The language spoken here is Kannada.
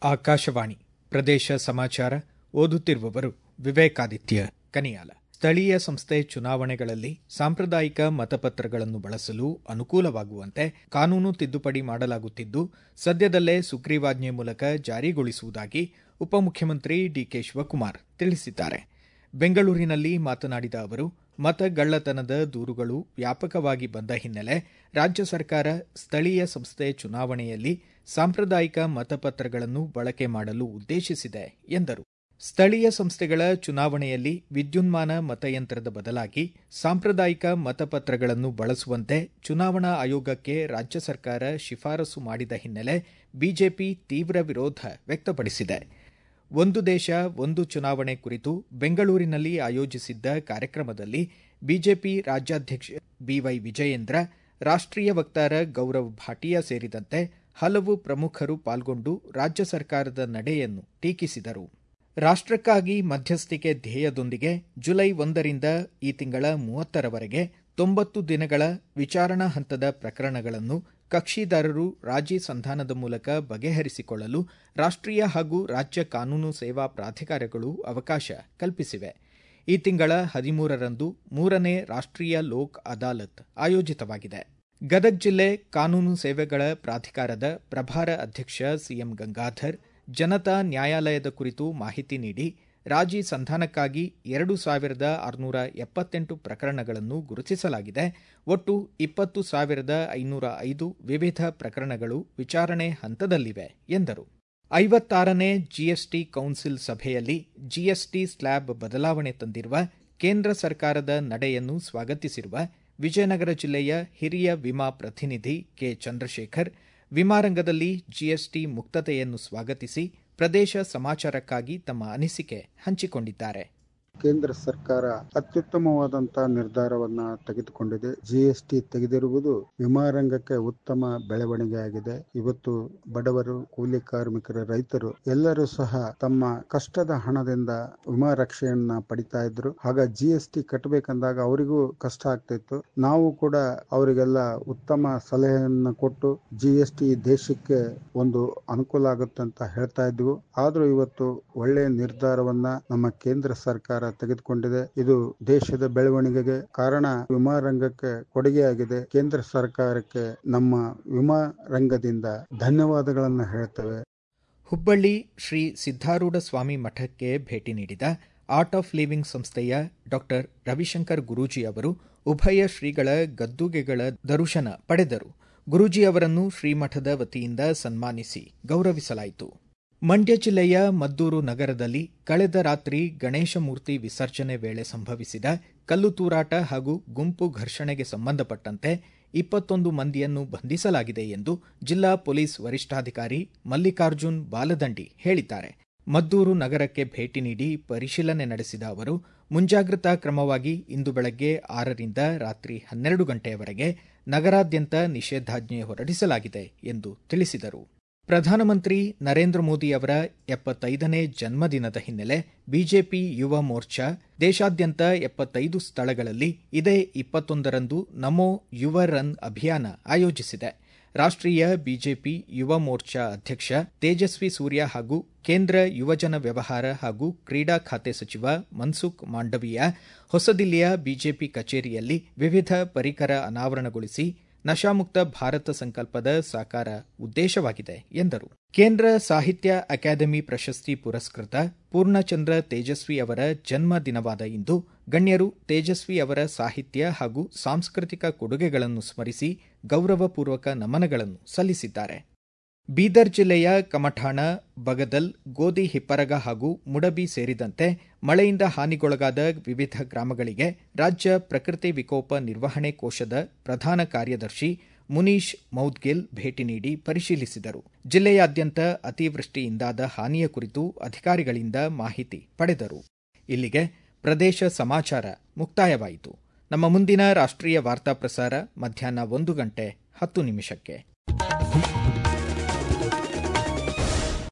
ಆಕಾಶವಾಣಿ ಪ್ರದೇಶ ಸಮಾಚಾರ ಓದುತ್ತಿರುವವರು ವಿವೇಕಾದಿತ್ಯ ಕನಿಯಾಲ ಸ್ಥಳೀಯ ಸಂಸ್ಥೆ ಚುನಾವಣೆಗಳಲ್ಲಿ ಸಾಂಪ್ರದಾಯಿಕ ಮತಪತ್ರಗಳನ್ನು ಬಳಸಲು ಅನುಕೂಲವಾಗುವಂತೆ ಕಾನೂನು ತಿದ್ದುಪಡಿ ಮಾಡಲಾಗುತ್ತಿದ್ದು ಸದ್ಯದಲ್ಲೇ ಸುಗ್ರೀವಾಜ್ಞೆ ಮೂಲಕ ಜಾರಿಗೊಳಿಸುವುದಾಗಿ ಉಪಮುಖ್ಯಮಂತ್ರಿ ಡಿಕೆ ಶಿವಕುಮಾರ್ ತಿಳಿಸಿದ್ದಾರೆ ಬೆಂಗಳೂರಿನಲ್ಲಿ ಮಾತನಾಡಿದ ಅವರು ಮತಗಳ್ಳತನದ ದೂರುಗಳು ವ್ಯಾಪಕವಾಗಿ ಬಂದ ಹಿನ್ನೆಲೆ ರಾಜ್ಯ ಸರ್ಕಾರ ಸ್ಥಳೀಯ ಸಂಸ್ಥೆ ಚುನಾವಣೆಯಲ್ಲಿ ಸಾಂಪ್ರದಾಯಿಕ ಮತಪತ್ರಗಳನ್ನು ಬಳಕೆ ಮಾಡಲು ಉದ್ದೇಶಿಸಿದೆ ಎಂದರು ಸ್ಥಳೀಯ ಸಂಸ್ಥೆಗಳ ಚುನಾವಣೆಯಲ್ಲಿ ವಿದ್ಯುನ್ಮಾನ ಮತಯಂತ್ರದ ಬದಲಾಗಿ ಸಾಂಪ್ರದಾಯಿಕ ಮತಪತ್ರಗಳನ್ನು ಬಳಸುವಂತೆ ಚುನಾವಣಾ ಆಯೋಗಕ್ಕೆ ರಾಜ್ಯ ಸರ್ಕಾರ ಶಿಫಾರಸು ಮಾಡಿದ ಹಿನ್ನೆಲೆ ಬಿಜೆಪಿ ತೀವ್ರ ವಿರೋಧ ವ್ಯಕ್ತಪಡಿಸಿದೆ ಒಂದು ದೇಶ ಒಂದು ಚುನಾವಣೆ ಕುರಿತು ಬೆಂಗಳೂರಿನಲ್ಲಿ ಆಯೋಜಿಸಿದ್ದ ಕಾರ್ಯಕ್ರಮದಲ್ಲಿ ಬಿಜೆಪಿ ರಾಜ್ಯಾಧ್ಯಕ್ಷ ಬಿವೈ ವಿಜಯೇಂದ್ರ ರಾಷ್ಟೀಯ ವಕ್ತಾರ ಗೌರವ್ ಭಾಟಿಯಾ ಸೇರಿದಂತೆ ಹಲವು ಪ್ರಮುಖರು ಪಾಲ್ಗೊಂಡು ರಾಜ್ಯ ಸರ್ಕಾರದ ನಡೆಯನ್ನು ಟೀಕಿಸಿದರು ರಾಷ್ಟಕ್ಕಾಗಿ ಮಧ್ಯಸ್ಥಿಕೆ ಧ್ಯೇಯದೊಂದಿಗೆ ಜುಲೈ ಒಂದರಿಂದ ಈ ತಿಂಗಳ ಮೂವತ್ತರವರೆಗೆ ತೊಂಬತ್ತು ದಿನಗಳ ವಿಚಾರಣಾ ಹಂತದ ಪ್ರಕರಣಗಳನ್ನು ಕಕ್ಷಿದಾರರು ರಾಜಿ ಸಂಧಾನದ ಮೂಲಕ ಬಗೆಹರಿಸಿಕೊಳ್ಳಲು ರಾಷ್ಟೀಯ ಹಾಗೂ ರಾಜ್ಯ ಕಾನೂನು ಸೇವಾ ಪ್ರಾಧಿಕಾರಗಳು ಅವಕಾಶ ಕಲ್ಪಿಸಿವೆ ಈ ತಿಂಗಳ ಹದಿಮೂರರಂದು ಮೂರನೇ ರಾಷ್ಟೀಯ ಲೋಕ್ ಅದಾಲತ್ ಆಯೋಜಿತವಾಗಿದೆ ಗದಗ ಜಿಲ್ಲೆ ಕಾನೂನು ಸೇವೆಗಳ ಪ್ರಾಧಿಕಾರದ ಪ್ರಭಾರ ಅಧ್ಯಕ್ಷ ಸಿಎಂ ಗಂಗಾಧರ್ ಜನತಾ ನ್ಯಾಯಾಲಯದ ಕುರಿತು ಮಾಹಿತಿ ನೀಡಿ ರಾಜಿ ಸಂಧಾನಕ್ಕಾಗಿ ಎರಡು ಸಾವಿರದ ಆರುನೂರ ಎಪ್ಪತ್ತೆಂಟು ಪ್ರಕರಣಗಳನ್ನು ಗುರುತಿಸಲಾಗಿದೆ ಒಟ್ಟು ಇಪ್ಪತ್ತು ಸಾವಿರದ ಐನೂರ ಐದು ವಿವಿಧ ಪ್ರಕರಣಗಳು ವಿಚಾರಣೆ ಹಂತದಲ್ಲಿವೆ ಎಂದರು ಐವತ್ತಾರನೇ ಜಿಎಸ್ಟಿ ಕೌನ್ಸಿಲ್ ಸಭೆಯಲ್ಲಿ ಜಿಎಸ್ಟಿ ಸ್ಲ್ಯಾಬ್ ಬದಲಾವಣೆ ತಂದಿರುವ ಕೇಂದ್ರ ಸರ್ಕಾರದ ನಡೆಯನ್ನು ಸ್ವಾಗತಿಸಿರುವ ವಿಜಯನಗರ ಜಿಲ್ಲೆಯ ಹಿರಿಯ ವಿಮಾ ಪ್ರತಿನಿಧಿ ಕೆ ಚಂದ್ರಶೇಖರ್ ವಿಮಾ ರಂಗದಲ್ಲಿ ಜಿಎಸ್ಟಿ ಮುಕ್ತತೆಯನ್ನು ಸ್ವಾಗತಿಸಿ ಪ್ರದೇಶ ಸಮಾಚಾರಕ್ಕಾಗಿ ತಮ್ಮ ಅನಿಸಿಕೆ ಹಂಚಿಕೊಂಡಿದ್ದಾರೆ ಕೇಂದ್ರ ಸರ್ಕಾರ ಅತ್ಯುತ್ತಮವಾದಂತಹ ನಿರ್ಧಾರವನ್ನ ತೆಗೆದುಕೊಂಡಿದೆ ಜಿಎಸ್ಟಿ ತೆಗೆದಿರುವುದು ವಿಮಾ ರಂಗಕ್ಕೆ ಉತ್ತಮ ಬೆಳವಣಿಗೆ ಆಗಿದೆ ಇವತ್ತು ಬಡವರು ಕೂಲಿ ಕಾರ್ಮಿಕರು ರೈತರು ಎಲ್ಲರೂ ಸಹ ತಮ್ಮ ಕಷ್ಟದ ಹಣದಿಂದ ವಿಮಾ ರಕ್ಷೆಯನ್ನ ಪಡಿತಾ ಇದ್ರು ಆಗ ಜಿಎಸ್ಟಿ ಕಟ್ಟಬೇಕಂದಾಗ ಅವರಿಗೂ ಕಷ್ಟ ಆಗ್ತಿತ್ತು ನಾವು ಕೂಡ ಅವರಿಗೆಲ್ಲ ಉತ್ತಮ ಸಲಹೆಯನ್ನ ಕೊಟ್ಟು ಜಿಎಸ್ಟಿ ದೇಶಕ್ಕೆ ಒಂದು ಅನುಕೂಲ ಆಗುತ್ತೆ ಅಂತ ಹೇಳ್ತಾ ಇದ್ವು ಆದ್ರೂ ಇವತ್ತು ಒಳ್ಳೆಯ ನಿರ್ಧಾರವನ್ನ ನಮ್ಮ ಕೇಂದ್ರ ಸರ್ಕಾರ ತೆಗೆದುಕೊಂಡಿದೆ ಇದು ದೇಶದ ಬೆಳವಣಿಗೆಗೆ ಕಾರಣ ವಿಮಾ ರಂಗಕ್ಕೆ ಕೊಡುಗೆಯಾಗಿದೆ ಕೇಂದ್ರ ಸರ್ಕಾರಕ್ಕೆ ನಮ್ಮ ವಿಮಾ ರಂಗದಿಂದ ಧನ್ಯವಾದಗಳನ್ನು ಹೇಳ್ತೇವೆ ಹುಬ್ಬಳ್ಳಿ ಶ್ರೀ ಸಿದ್ದಾರೂಢ ಸ್ವಾಮಿ ಮಠಕ್ಕೆ ಭೇಟಿ ನೀಡಿದ ಆರ್ಟ್ ಆಫ್ ಲಿವಿಂಗ್ ಸಂಸ್ಥೆಯ ಡಾಕ್ಟರ್ ರವಿಶಂಕರ್ ಗುರೂಜಿ ಅವರು ಉಭಯ ಶ್ರೀಗಳ ಗದ್ದುಗೆಗಳ ದರುಶನ ಪಡೆದರು ಗುರೂಜಿ ಅವರನ್ನು ಶ್ರೀಮಠದ ವತಿಯಿಂದ ಸನ್ಮಾನಿಸಿ ಗೌರವಿಸಲಾಯಿತು ಮಂಡ್ಯ ಜಿಲ್ಲೆಯ ಮದ್ದೂರು ನಗರದಲ್ಲಿ ಕಳೆದ ರಾತ್ರಿ ಗಣೇಶ ಮೂರ್ತಿ ವಿಸರ್ಜನೆ ವೇಳೆ ಸಂಭವಿಸಿದ ಕಲ್ಲು ತೂರಾಟ ಹಾಗೂ ಗುಂಪು ಘರ್ಷಣೆಗೆ ಸಂಬಂಧಪಟ್ಟಂತೆ ಇಪ್ಪತ್ತೊಂದು ಮಂದಿಯನ್ನು ಬಂಧಿಸಲಾಗಿದೆ ಎಂದು ಜಿಲ್ಲಾ ಪೊಲೀಸ್ ವರಿಷ್ಠಾಧಿಕಾರಿ ಮಲ್ಲಿಕಾರ್ಜುನ್ ಬಾಲದಂಡಿ ಹೇಳಿದ್ದಾರೆ ಮದ್ದೂರು ನಗರಕ್ಕೆ ಭೇಟಿ ನೀಡಿ ಪರಿಶೀಲನೆ ನಡೆಸಿದ ಅವರು ಮುಂಜಾಗ್ರತಾ ಕ್ರಮವಾಗಿ ಇಂದು ಬೆಳಗ್ಗೆ ಆರರಿಂದ ರಾತ್ರಿ ಹನ್ನೆರಡು ಗಂಟೆಯವರೆಗೆ ನಗರಾದ್ಯಂತ ನಿಷೇಧಾಜ್ಞೆ ಹೊರಡಿಸಲಾಗಿದೆ ಎಂದು ತಿಳಿಸಿದರು ಪ್ರಧಾನಮಂತ್ರಿ ನರೇಂದ್ರ ಮೋದಿ ಅವರ ಎಪ್ಪತ್ತೈದನೇ ಜನ್ಮದಿನದ ಹಿನ್ನೆಲೆ ಬಿಜೆಪಿ ಯುವ ಮೋರ್ಚಾ ದೇಶಾದ್ಯಂತ ಎಪ್ಪತ್ತೈದು ಸ್ಥಳಗಳಲ್ಲಿ ಇದೇ ಇಪ್ಪತ್ತೊಂದರಂದು ನಮೋ ಯುವ ರನ್ ಅಭಿಯಾನ ಆಯೋಜಿಸಿದೆ ರಾಷ್ಟೀಯ ಬಿಜೆಪಿ ಯುವ ಮೋರ್ಚಾ ಅಧ್ಯಕ್ಷ ತೇಜಸ್ವಿ ಸೂರ್ಯ ಹಾಗೂ ಕೇಂದ್ರ ಯುವಜನ ವ್ಯವಹಾರ ಹಾಗೂ ಕ್ರೀಡಾ ಖಾತೆ ಸಚಿವ ಮನ್ಸುಖ್ ಮಾಂಡವೀಯ ಹೊಸದಿಲ್ಲಿಯ ಬಿಜೆಪಿ ಕಚೇರಿಯಲ್ಲಿ ವಿವಿಧ ಪರಿಕರ ಅನಾವರಣಗೊಳಿಸಿ ನಶಾಮುಕ್ತ ಭಾರತ ಸಂಕಲ್ಪದ ಸಾಕಾರ ಉದ್ದೇಶವಾಗಿದೆ ಎಂದರು ಕೇಂದ್ರ ಸಾಹಿತ್ಯ ಅಕಾಡೆಮಿ ಪ್ರಶಸ್ತಿ ಪುರಸ್ಕೃತ ಪೂರ್ಣಚಂದ್ರ ತೇಜಸ್ವಿ ಅವರ ಜನ್ಮ ದಿನವಾದ ಇಂದು ಗಣ್ಯರು ತೇಜಸ್ವಿ ಅವರ ಸಾಹಿತ್ಯ ಹಾಗೂ ಸಾಂಸ್ಕೃತಿಕ ಕೊಡುಗೆಗಳನ್ನು ಸ್ಮರಿಸಿ ಗೌರವಪೂರ್ವಕ ನಮನಗಳನ್ನು ಸಲ್ಲಿಸಿದ್ದಾರೆ ಬೀದರ್ ಜಿಲ್ಲೆಯ ಕಮಠಾಣ ಬಗದಲ್ ಗೋಧಿ ಹಿಪ್ಪರಗ ಹಾಗೂ ಮುಡಬಿ ಸೇರಿದಂತೆ ಮಳೆಯಿಂದ ಹಾನಿಗೊಳಗಾದ ವಿವಿಧ ಗ್ರಾಮಗಳಿಗೆ ರಾಜ್ಯ ಪ್ರಕೃತಿ ವಿಕೋಪ ನಿರ್ವಹಣೆ ಕೋಶದ ಪ್ರಧಾನ ಕಾರ್ಯದರ್ಶಿ ಮುನೀಶ್ ಮೌದ್ಗಿಲ್ ಭೇಟಿ ನೀಡಿ ಪರಿಶೀಲಿಸಿದರು ಜಿಲ್ಲೆಯಾದ್ಯಂತ ಅತಿವೃಷ್ಟಿಯಿಂದಾದ ಹಾನಿಯ ಕುರಿತು ಅಧಿಕಾರಿಗಳಿಂದ ಮಾಹಿತಿ ಪಡೆದರು ಇಲ್ಲಿಗೆ ಪ್ರದೇಶ ಸಮಾಚಾರ ಮುಕ್ತಾಯವಾಯಿತು ನಮ್ಮ ಮುಂದಿನ ರಾಷ್ಟ್ರೀಯ ವಾರ್ತಾ ಪ್ರಸಾರ ಮಧ್ಯಾಹ್ನ ಒಂದು ಗಂಟೆ ಹತ್ತು ನಿಮಿಷಕ್ಕೆ